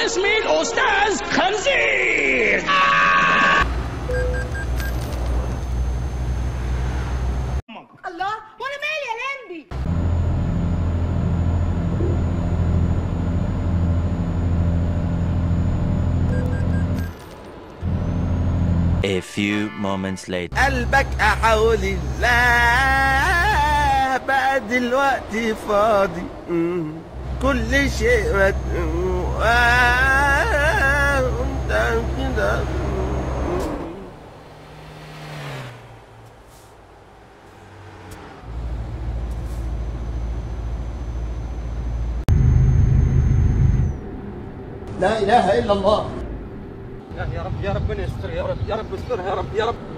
اسمي الأستاذ خنزير الله وانا مالي يا لمبي A few moments later. قلبك احاول الله بقى دلوقتي فاضي مم. كل شيء مدعو آه، انت كده مم. لا اله الا الله يا رب يا رب يستر يا رب يا رب استر يا رب يا رب